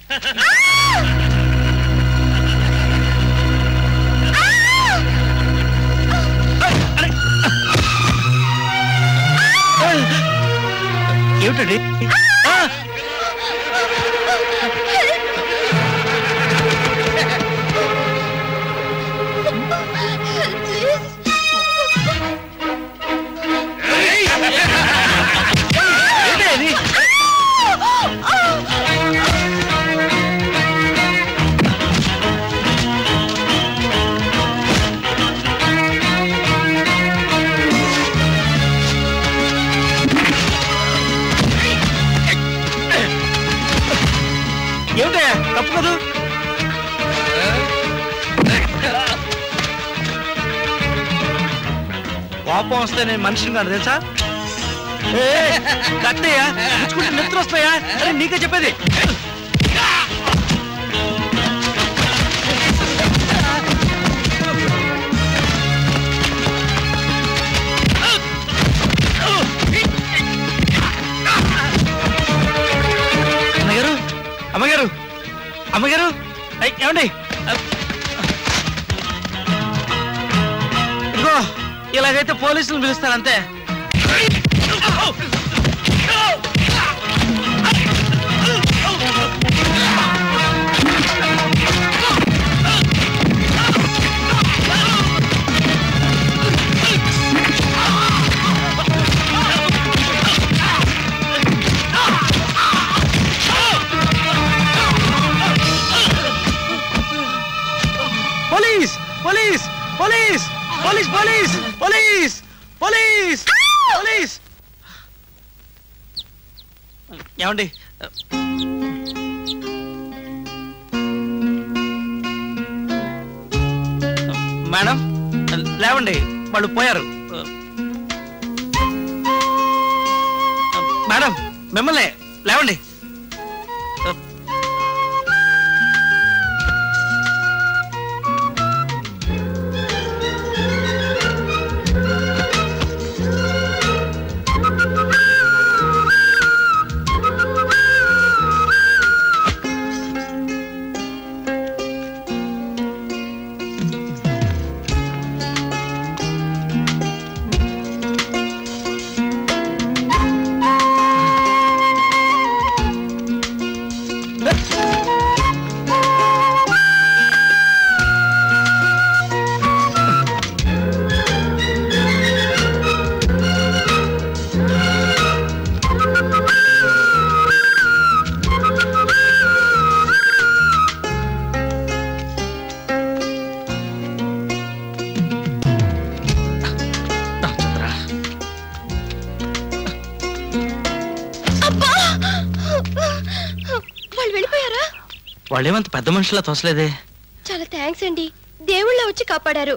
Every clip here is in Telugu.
ఏమిటండి ఆ! ఏంటి అది? ఏమిటయ్యా తప్పు కదూ కోపం వస్తే నేను మనిషిని కాదు తెలుసా ఏ, కట్టయ్యా పుచ్చుకుంటే నెత్తులు వస్తాయా అరే నీకే చెప్పేది అమ్మగారు అమ్మగారు అమ్మగారు ఐ, ఏమండి ఇదిగో ఇలాగైతే పోలీసులు పిలుస్తారంతే police police police police police police police police ఏమండి మేడం లేవండి వాళ్ళు పోయారు మేడం మిమ్మల్ని లేవండి వాళ్ళు వెళ్ళిపోయారా వాళ్ళేమంత పెద్ద మనుషులా తోసలేదే చాలా థ్యాంక్స్ అండి దేవుళ్ళ వచ్చి కాపాడారు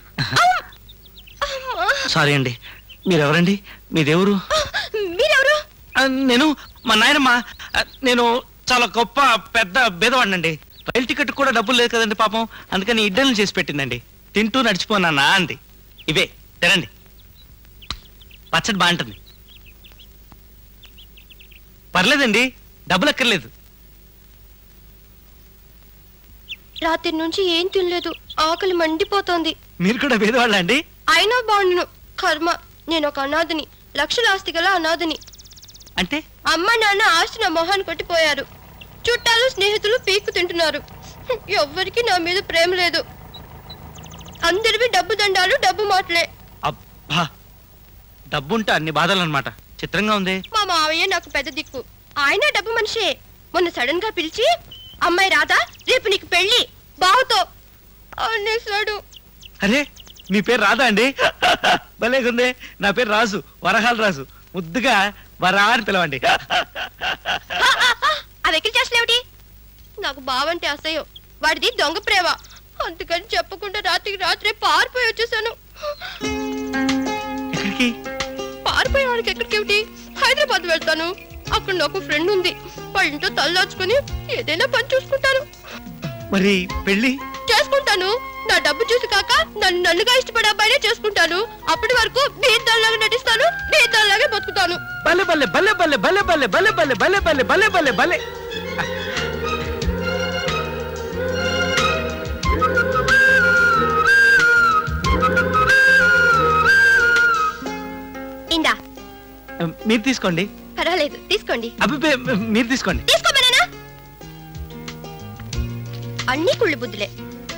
సారీ అండి మీరెవరండి మీరెవరు మీరెవరు ఆ, నేను మా నాయనమ్మ ఆ, నేను చాలా గొప్ప పెద్ద బేదవాడినండి రైలు టికెట్ కూడా డబ్బులు లేదు కదండి పాపం అందుకని ఇడ్డలు చేసి పెట్టిందండి తింటూ నడిచిపోనా అంది ఇవే తినండి పచ్చడి బాగుంటుంది పర్లేదండి డబ్బులు ఎక్కర్లేదు రాత్రి నుంచి ఏం తినలేదు ఆకలి మండిపోతోంది మీరు కూడా బేదవాళ్ళ అండి అయినా బాగుండును కర్మ నేను ఒక అనాథని లక్షల ఆస్తి గల అనాథని అంటే అమ్మ నాన్న ఆస్తి నా మొహాన్ని కొట్టిపోయారు చుట్టాలు స్నేహితులు పీక్కు తింటున్నారు ఎవ్వరికి నా మీద ప్రేమ లేదు అందరివి డబ్బు దండాలు డబ్బు మాటలే అబ్బా డబ్బుంటే అన్ని బాధలు అనమాట చిత్రంగా ఉంది మా మావయ్య నాకు పెద్ద దిక్కు ఆయన డబ్బు మనిషే మొన్న సడన్ గా పిలిచి అమ్మాయి రాదా రేపు నీకు పెళ్లి బావుతో అనేసాడు అరే మీ పేరు రాదా అండి భలేగుంది నా పేరు రాజు వరహాల రాజు ముద్దుగా వరా అని పిలవండి అవి ఎక్కిలి చేస్తలేమిటి నాకు బావంటే అసహ్యం వాడిది దొంగ ప్రేమ అందుకని చెప్పకుండా రాత్రికి రాత్రే పారిపోయి వచ్చేసాను ఎక్కడికి పారిపోయే వాడికి ఎక్కడికేమిటి హైదరాబాద్ వెళ్తాను అక్కడ నాకు ఫ్రెండ్ ఉంది వాళ్ళ ఇంట్లో తల్లాచుకుని ఏదైనా పని చూసుకుంటాను మరి పెళ్ళి చేసుకుంటాను నా డబ్బు చూసి కాక నన్ను నన్నుగా ఇష్టపడే అబ్బాయినే చేసుకుంటాను అప్పటి వరకు బీర్దాల్లాగా నటిస్తాను బీర్దాల్లాగే బతుకుతాను బల్లె బల్లె బల్లె బల్లె బల్లె బల్లె బల్లె బల్లె బల్లె బల్లె బల్లె బల్లె బల్లె మీరు తీసుకోండి పర్వాలేదు తీసుకోండి అబ్బే మీరు తీసుకోండి తీసుకోమనేనా అన్ని కుళ్ళు బుద్ధులే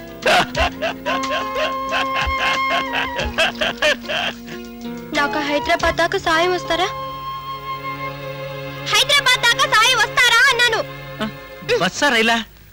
నాకు హైదరాబాద్ దాకా సాయం వస్తారా హైదరాబాద్ దాకా సాయం వస్తారా అన్నాను బస్సా రైలా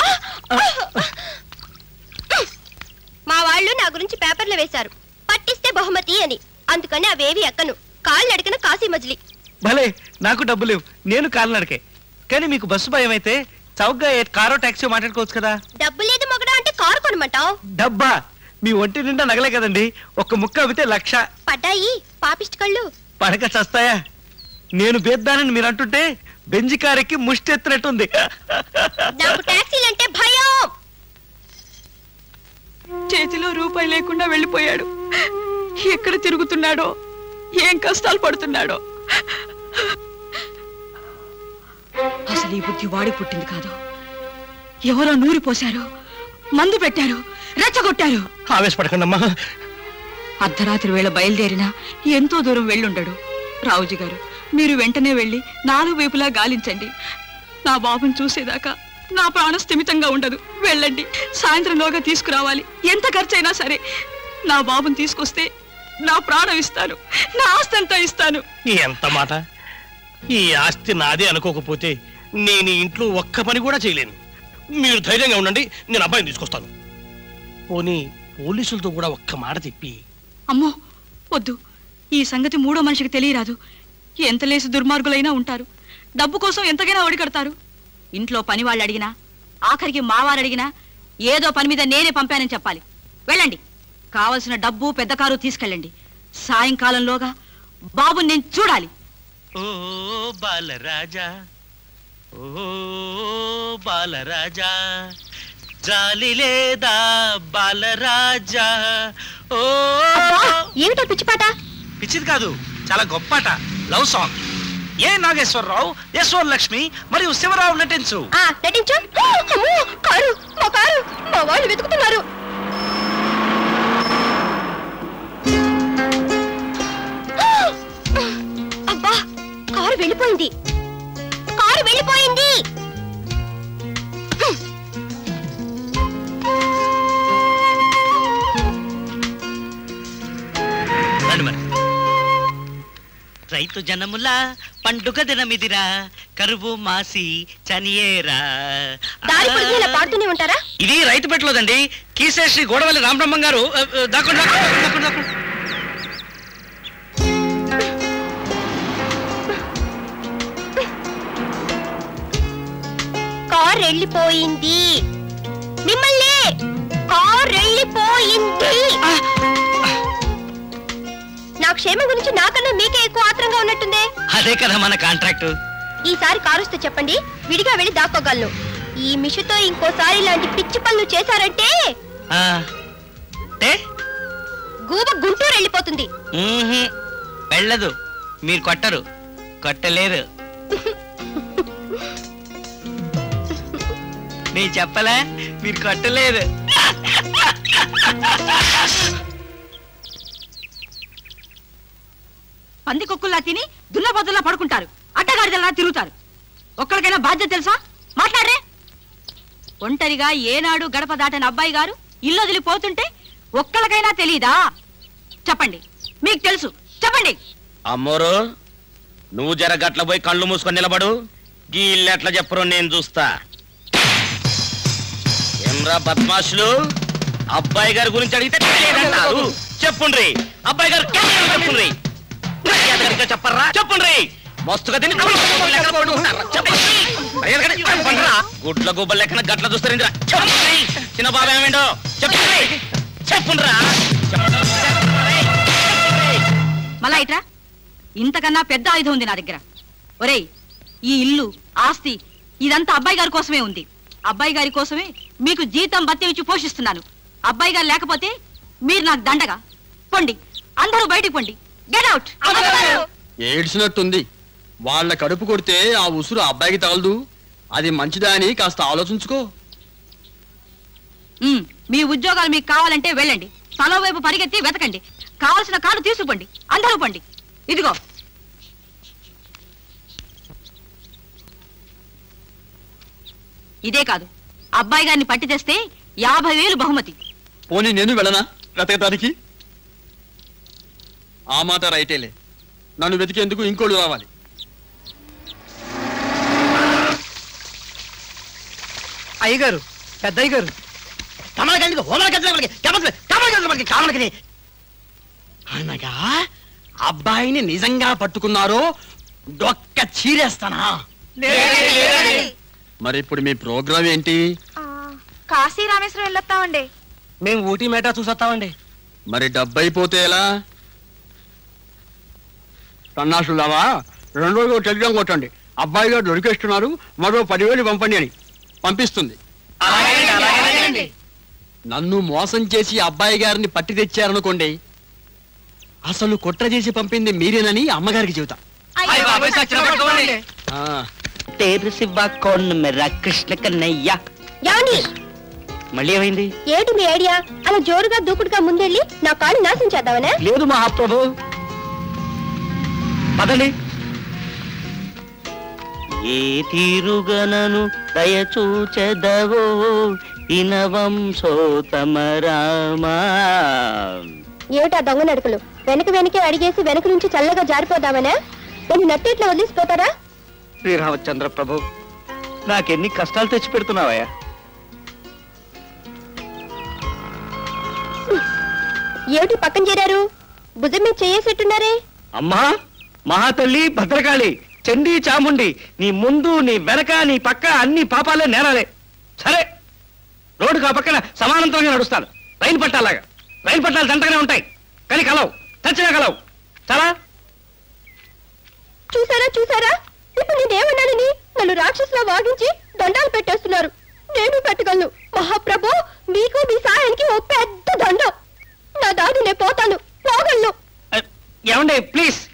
మా వాళ్ళు నా గురించి పేపర్లు వేశారు పట్టిస్తే బహుమతి అని అందుకని అవేవి ఎక్కను కాళ్ళు అడిగిన కాశీ మజిలీ భలే నాకు డబ్బు లేవు నేను కాలినడకే కానీ మీకు బస్సు భయం అయితే చౌకగా ఏ కారో ట్యాక్సీ మాట్లాడుకోవచ్చు కదా డబ్బు లేదు మొగడా అంటే కారు కొనమంటావు డబ్బా మీ ఒంటి నిండా నగలే కదండి ఒక్క ముక్క అవితే లక్ష పడ్డాయి పాపిష్టి కళ్ళు పడక చస్తాయా నేను బేద్దానని మీరు అంటుంటే బెంజి కారెక్కి ముష్టి ఎత్తినట్టుంది నాకు ట్యాక్సీలంటే భయం చేతిలో రూపాయి లేకుండా వెళ్ళిపోయాడు ఎక్కడ తిరుగుతున్నాడో ఏం కష్టాలు పడుతున్నాడో అసలు ఈ బుద్ధి వాడి పుట్టింది కాదు ఎవరో నూరి పోశారు మందు పెట్టారు రెచ్చగొట్టారు ఆవేశపడకండమ్మా అర్ధరాత్రి వేళ బయలుదేరినా ఎంతో దూరం వెళ్ళుండడు రావుజీ గారు మీరు వెంటనే వెళ్ళి నాలుగు వైపులా గాలించండి నా బాబుని చూసేదాకా నా ప్రాణం స్థిమితంగా ఉండదు వెళ్ళండి సాయంత్రంలోగా తీసుకురావాలి ఎంత ఖర్చైనా సరే నా బాబుని తీసుకొస్తే నా ప్రాణం ఇస్తాను నా ఆస్తి అంతా ఇస్తాను ఎంత మాట ఈ ఆస్తి నాదే అనుకోకపోతే నేను ఈ ఇంట్లో ఒక్క పని కూడా చేయలేను మీరు ధైర్యంగా ఉండండి నేను అబ్బాయిని తీసుకొస్తాను పోనీ పోలీసులతో కూడా ఒక్క మాట చెప్పి అమ్మో వద్దు ఈ సంగతి మూడో మనిషికి తెలియరాదు ఎంత లేసి దుర్మార్గులైనా ఉంటారు డబ్బు కోసం ఎంతకైనా ఒడికడతారు ఇంట్లో పని వాళ్ళు అడిగినా ఆఖరికి మావారు అడిగినా ఏదో పని మీద నేనే పంపానని చెప్పాలి వెళ్ళండి కావలసిన డబ్బు పెద్ద కారు తీసుకెళ్ళండి సాయంకాలంలోగా బాబు నేను చూడాలి ఓ బాలరాజా ఓ బాలరాజా జాలి లేదా బాలరాజా ఓ ఏమిటో పిచ్చిపాట పిచ్చిది కాదు చాలా గొప్పట love song A Nageswara Rao Yashwar Lakshmi మరియు శివరావు నటించు ఆ నటించు అమ్మో కారు మా కారు మా వాళ్ళు వెతుకుతున్నారు అబ్బా కారు వెళ్ళిపోయింది కారు వెళ్ళిపోయింది రండి మరి రైతు జనముల పండుగ దినమిదిరా కరువు మాసి చనియేరా దారి పొడుగు ఇలా పాడుతూనే ఉంటారా ఇది రైతు పెట్టలేదండి కీసేశ్రీ గోడవల్లి రామబ్రహ్మం గారు ఆ, ఆ, దాక్కోండి, దాక్కోండి, దాక్కోండి, దాక్కోండి. కార్ వెళ్ళిపోయింది మిమ్మల్ని కార్ వెళ్ళిపోయింది నా క్షేమం గురించి నాకన్నా మీకే ఎక్కువ ఆత్రంగా ఉన్నట్టుందే అదే కదా మన కాంట్రాక్ట్ ఈసారి కారు వస్తే చెప్పండి విడిగా వెళ్ళి దాక్కోగలను ఈ మిషుతో ఇంకోసారి ఇలాంటి పిచ్చి పనులు చేశారంటే గూబ గుంటూరు వెళ్ళిపోతుంది వెళ్ళదు మీరు కొట్టరు కొట్టలేరు నేను చెప్పలే మీరు కొట్టలేరు పందికొక్కుల్లా తిని దున్నపోతుల్లా పడుకుంటారు అడ్డగాడిదల్లా తిరుగుతారు ఒక్కరికైనా బాధ్యత తెలుసా మాట్లాడరే ఒంటరిగా ఏనాడు గడప దాటని అబ్బాయి గారు ఇల్లు వదిలిపోతుంటే ఒక్కరికైనా తెలీదా చెప్పండి మీకు తెలుసు చెప్పండి అమ్మోరు నువ్వు జర గట్ల పోయి కళ్ళు మూసుకొని నిలబడు గీ ఇల్లు ఎట్లా చెప్పరు నేను చూస్తా ఏమ్రా బద్మాషులు అబ్బాయి గారి గురించి అడిగితే తెలియదంటారు చెప్పుండ్రి అబ్బాయి గారు తెలియదు చెప్పుండ్రి మర్యాదగా చెప్పర్రా చెప్పుండ్రి మస్తుగా తిని లెక్కన పడుకుంటారా? చెప్పండి. మర్యాదగా చెప్పండ్రా. గుడ్ల గుబ్బల లెక్కన గట్ల చూస్తారేంద్రా చెప్పండి చిన్న బాబా ఏమేంటో చెప్పండి చెప్పుండ్రా చెప్పండి. మళ్ళా ఇట్రా ఇంతకన్నా పెద్ద ఆయుధం ఉంది నా దగ్గర ఒరేయ్ ఈ ఇల్లు ఆస్తి ఇదంతా అబ్బాయి గారి కోసమే ఉంది అబ్బాయి గారి కోసమే మీకు జీతం బత్తి ఇచ్చి పోషిస్తున్నాను అబ్బాయి గారు లేకపోతే మీరు నాకు దండగా పొండి అందరూ బయటికి పొండి గెట్ అవుట్ ఏడ్చినట్టుంది వాళ్ళ కడుపు కొడితే ఆ ఉసురు అబ్బాయికి తగలదు అది మంచిదా అని కాస్త ఆలోచించుకో మీ ఉద్యోగాలు మీకు కావాలంటే వెళ్ళండి తలో వైపు పరిగెత్తి వెతకండి కావలసిన కాళ్ళు తీసుకుపోండి అందరూ పండి ఇదిగో ఇదే కాదు అబ్బాయి గారిని పట్టి తెస్తే యాభై వేలు బహుమతి పోనీ నేను వెళ్ళనా వెతకటానికి ఆ మాట రైటేలే నన్ను వెతికేందుకు ఇంకోళ్ళు రావాలి అయ్యగారు పెద్ద అయ్యగారు కమలకందుకు హోమలకందుకు కమలకందుకు కామలకని అనగా అబ్బాయిని నిజంగా పట్టుకున్నారో డొక్క చీరేస్తానా మరి ఇప్పుడు మీ ప్రోగ్రామ్ ఏంటి కాశీ రామేశ్వరం వెళ్ళొస్తామండి మేము ఊటీ మేటా చూసొస్తామండి మరి డబ్బు అయిపోతే ఎలా సన్నాసులావా రెండు రోజులు టెలిగ్రామ్ కొట్టండి అబ్బాయి గారు దొరికేస్తున్నారు మరో పదివేలు పంపండి అని పంపిస్తుంది నన్ను మోసం చేసి అబ్బాయి గారిని పట్టి తెచ్చారనుకోండి అసలు కుట్ర చేసి పంపింది మీరేనని అమ్మగారికి చెబుతా ఆ, తేరు శివ కోన్ మెరా కృష్ణ కన్నయ్య యాండి మళ్ళీ ఏమైంది ఏటి మీ ఐడియా అలా జోరుగా దూకుడుగా ముందెళ్ళి నా కాళ్ళు నాశనం చేద్దామనే లేదు మహాప్రభు పదండి ఏ తీరుగనను దయచూచెదవో ఇనవంశోతమ రామా ఏమిటా దొంగ నడుకులు వెనక వెనకే అడిగేసి వెనక నుంచి చల్లగా జారిపోదామనే నేను నట్టి ఇట్లా వదిలిసిపోతారా శ్రీరామచంద్ర ప్రభు నాకెన్ని కష్టాలు తెచ్చి పెడుతున్నావయ్యా ఏమిటి పక్కన చేరారు భుజం మీద చేయేసేట్టున్నారే అమ్మా మహాతల్లి భద్రకాళి చండీ చాముండి నీ ముందు నీ వెనక నీ పక్క అన్ని పాపాలే నేరాలే సరే రోడ్డుకు ఆ పక్కన సమానంతరంగా నడుస్తాను రైలు పట్టాలాగా రైలు పట్టాలు దంటగానే ఉంటాయి కానీ కలవు చచ్చినా కలవు చాలా చూసారా చూసారా ఇప్పుడు నేనేమన్నానని నన్ను రాక్షసులా వాగించి దండాలు పెట్టేస్తున్నారు నేను పెట్టగలను మహాప్రభు మీకు మీ సాయానికి ఓ పెద్ద దండం నా దారి నేను పోతాను పోగలను ఏమండి ప్లీజ్